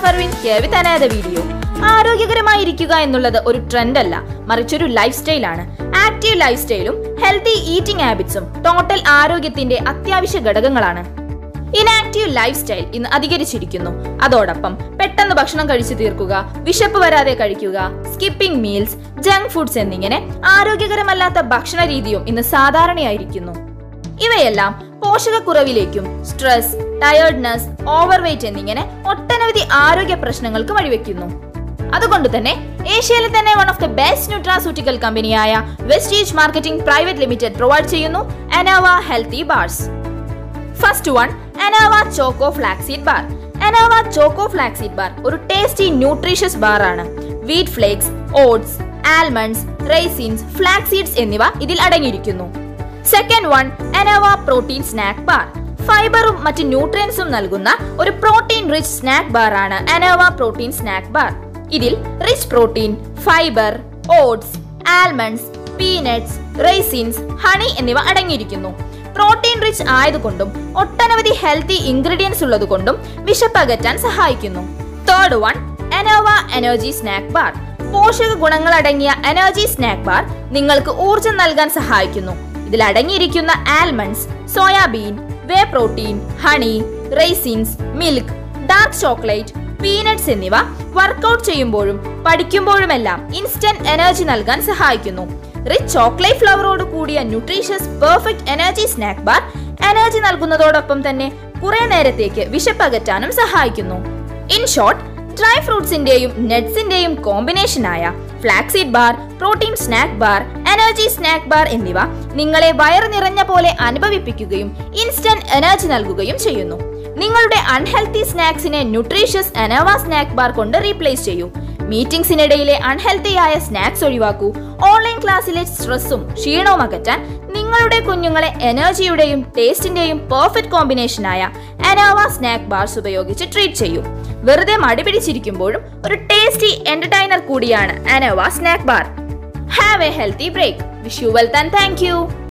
ഫർവിൻ here with another video ആരോഗ്യകരമായിരിക്കുക എന്നുള്ളത് ഒരു ട്രെൻഡ് അല്ല മറിച്ചൊരു ലൈഫ് സ്റ്റൈലാണ് ആക്റ്റീവ് ലൈഫ് സ്റ്റൈലും ഹെൽത്തി ഈറ്റിംഗ് ഹാബിറ്റ്സും ടോട്ടൽ ആരോഗ്യത്തിന്റെ അത്യാവശ്യ ഘടകങ്ങളാണ് ഇനാക്റ്റീവ് ലൈഫ് സ്റ്റൈൽ ഇന്ന് അധികരിച്ചിരിക്കുന്നു അതോടൊപ്പം പെട്ടെന്ന് ഭക്ഷണം കഴിച്ചു തീർക്കുക വിശപ്പ് വരാതെ കഴിക്കുക സ്കിപ്പിംഗ് മീൽസ് ജങ്ക് ഫുഡ്സ് എന്നിങ്ങനെ ആരോഗ്യകരമല്ലാത്ത ഭക്ഷണ രീതിയും ഇന്ന് സാധാരണയായിരിക്കുന്നു ഇവയെല്ലാം പോഷകക്കുറവിലേക്കും സ്ട്രെസ് ടയേർഡ്നെസ് ഓവർവെയ്റ്റ് എന്നിങ്ങനെ ഒട്ടനവധി ആരോഗ്യ പ്രശ്നങ്ങൾക്ക് വഴിവെക്കുന്നു അതുകൊണ്ട് തന്നെ ഏഷ്യയിലെ തന്നെ one of the best nutraceutical കമ്പനിയായ Vestige marketing private limited provide ചെയ്യുന്നു Anova healthy bars first one Anova choco flaxseed bar Anova choco flaxseed bar ഒരു ടേസ്റ്റി ന്യൂട്രീഷ്യസ് ബാർ ആണ് wheat flakes oats almonds raisins flaxseeds എന്നിവ ഇതിൽ അടങ്ങിയിരിക്കുന്നു second one Anova protein snack bar ഫൈബറും മറ്റ് ന്യൂട്രിയൻസും നൽകുന്ന ഒരു പ്രോട്ടീൻ റിച്ച് സ്നാക്ക് ബാർ ആണ് അനോവ പ്രോട്ടീൻ സ്നാക്ക് ബാർ ഇതിൽ rich protein fibre oats almonds peanuts raisins honey എന്നിവ അടങ്ങിയിരിക്കുന്നു പ്രോട്ടീൻ റിച്ച് ആയതുകൊണ്ടും ഒട്ടനവധി ഹെൽത്തി ഇൻഗ്രീഡിയൻസ് ഉള്ളതുകൊണ്ടും വിശപ്പ് അകറ്റാൻ സഹായിക്കുന്നു third one Anova energy snack bar പോഷക ഗുണങ്ങൾ അടങ്ങിയ എനർജി സ്നാക്ക് ബാർ നിങ്ങൾക്ക് ഊർജം നൽകാൻ സഹായിക്കുന്നു ഇതിൽ അടങ്ങിയിരിക്കുന്ന almonds soybean whey protein honey raisins milk dark chocolate peanuts എന്നിവ വർക്കൗട്ട് ചെയ്യുമ്പോഴും പഠിക്കുമ്പോഴുമെല്ലാം ഇൻസ്റ്റന്റ് എനർജി നൽകാൻ സഹായിക്കുന്നു റിച്ച് ചോക്ലേറ്റ് ഫ്ലവറോട് കൂടിയ nutritious perfect energy snack bar energy നൽകുന്നതോടൊപ്പം തന്നെ കുറെ നേരത്തേക്ക് വിശപ്പകറ്റാനും സഹായിക്കുന്നു ഇൻ ഷോർട്ട് ഡ്രൈ ഫ്രൂട്ട്സിന്റെയും നട്ട്സിന്റെയും കോമ്പിനേഷനായ flaxseed bar protein snack bar energy snack bar എന്നിവ നിങ്ങളെ വയറ് നിറഞ്ഞ പോലെ അനുഭവിപ്പിക്കുകയും ഇൻസ്റ്റന്റ് എനർജി നൽകുകയും ചെയ്യുന്നു നിങ്ങളുടെ അൺഹെൽത്തി സ്നാക്സിനെ ന്യൂട്രീഷ്യസ് അനോവ സ്നാക്ക് ബാർ കൊണ്ട് റീപ്ലേസ് ചെയ്യൂ മീറ്റിംഗ്സിനിടയിലെ അൺഹെൽത്തിയായ സ്നാക്സ് ഒഴിവാക്കൂ ഓൺലൈൻ ക്ലാസ്സിലെ സ്ട്രെസ്സും ക്ഷീണവും അകറ്റാൻ നിങ്ങളുടെ കുഞ്ഞുങ്ങളെ എനർജിയുടെയും ടേസ്റ്റിന്റെയും പെർഫെക്റ്റ് കോമ്പിനേഷനായ അനോവ സ്നാക്ക് ബാർസ് ഉപയോഗിച്ച് ട്രീറ്റ് ചെയ്യൂ വെറുതെ മടി പിടിച്ചിരിക്കുമ്പോഴും ഒരു ടേസ്റ്റി എന്റർടൈനർ കൂടിയാണ് Anova snack bar have a healthy break wish you wealth and thank U